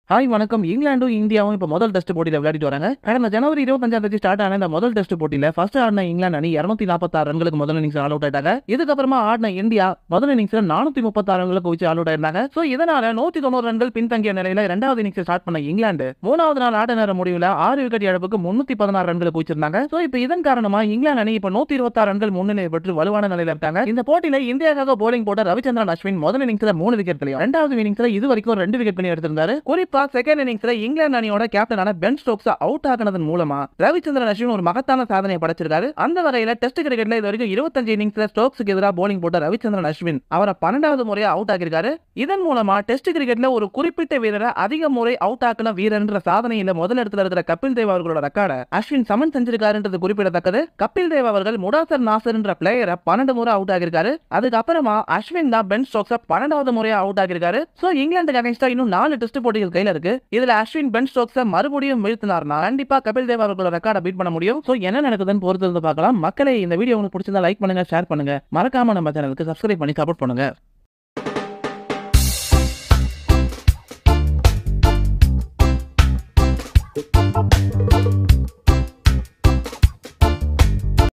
hi வணக்கம் இங்கிலாண்டும் இந்தியாவும் இப்போ முதல் டெஸ்ட் போட்டியில் விளையாடிட்டு வராங்க கடந்த ஜனவரி இருபத்தஞ்சாம் தேதி ஸ்டார்ட் ஆன இந்த முதல் டெஸ்ட் போட்டியில் ஃபர்ஸ்ட் ஆடின இங்கிலாந்து அணி இருநூத்தி நாற்பத்தாறு ரன்களுக்கு முதல் இன்னிங்ஸ் ஆல் அவுட் ஆயிட்டாங்க இதுக்கப்புறமா ஆடின இந்தியா முதல் இன்னிங்ஸ்ல நானூத்தி முப்பத்தாறு ரன்களுக்கு வச்சு ஆல் அவுட் ஆயிருந்தாங்க ஸோ இதனால நூத்தி தொண்ணூறு ரன்கள் பின்தங்கிய நிலையில இரண்டாவது இன்னிங்ஸ் ஸ்டார்ட் பண்ண இங்கிலாந்து மூணாவது நாள் ஆட்ட நேர முடிவில் ஆறு விக்கெட் இழப்புக்கு முன்னூத்தி பதினாறு ரன்களுக்கு வச்சிருந்தாங்க ஸோ இப்போ இதன் காரணமா இங்கிலாந்து அணி இப்போ நூத்தி இருபத்தாறு ரன்கள் முன்னிலை பெற்று வலுவான நிலையில இருக்காங்க இந்த போட்டியில இந்தியாவுக்காக போலிங் போட்ட ரவிச்சந்திரன் அஸ்வின் முதல் இன்னிங்ஸ்ல மூணு விக்கெட்லையும் ரெண்டாவது இன்னிங்ஸ்ல இது வரைக்கும் ரெண்டு விக்கெட் பண்ணி எடுத்திருந்தாரு குறிப்பா செகண்ட் இன்னிங்ஸ்ல இங்கிலாந்து அணியோட கேப்டனான பென் ஸ்டோக்ஸ் அவுட் ஆகினதன் மூலமா ரவிச்சந்திரன் அஸ்வின் ஒரு மகத்தான சாதனையை படைச்சிருக்காரு அந்த வகையில டெஸ்ட் கிரிக்கெட்ல இது வரைக்கும் இருபத்தஞ்சு இன்னிங்ஸ்ல ஸ்டோக்ஸுக்கு எதிராக போலிங் போட்ட ரவிச்சந்திரன் அஸ்வின் அவரை பன்னெண்டாவது முறையா அவுட் ஆகியிருக்காரு இதன் மூலமா டெஸ்ட் கிரிக்கெட்ல ஒரு குறிப்பிட்ட வீரரை அதிக முறை அவுட் ஆக்கின வீரர்ன்ற சாதனையில முதல் இடத்துல இருக்கிற கபில் தேவ் அவர்களோட ரெக்கார்டை அஸ்வின் சமன் செஞ்சிருக்காருன்றது குறிப்பிடத்தக்கது கபில் தேவ் அவர்கள் முடாசர் நாசர்ன்ற பிளேயரை பன்னெண்டு முறை அவுட் ஆகியிருக்காரு அதுக்கப்புறமா அஸ்வின் தான் பென் ஸ்டோக்ஸ பன்னெண்டாவது முறையா அவுட் ஆகியிருக்காரு சோ இங்கிலாந்துக்கு அகைன்ஸ்டா இன்னும் நாலு டெஸ்ட் போட்டிகள் கையில இருக்கு இதுல அஸ்வின் பென் ஸ்டோக்ஸ மறுபடியும் வீழ்த்தினார்னா கண்டிப்பா கபில் தேவ் அவர்களோட ரெக்கார்டை பீட் பண்ண முடியும் சோ என்ன நடக்குதுன்னு பொறுத்து இருந்து பார்க்கலாம் மக்களை இந்த வீடியோ உங்களுக்கு பிடிச்சிருந்தா லைக் பண்ணுங்க ஷேர் பண்ணுங்க மறக்காம நம்ம சேனலுக்கு சப்ஸ்கிரைப் பண்ணி சப்போர்ட் பண்ணுங்க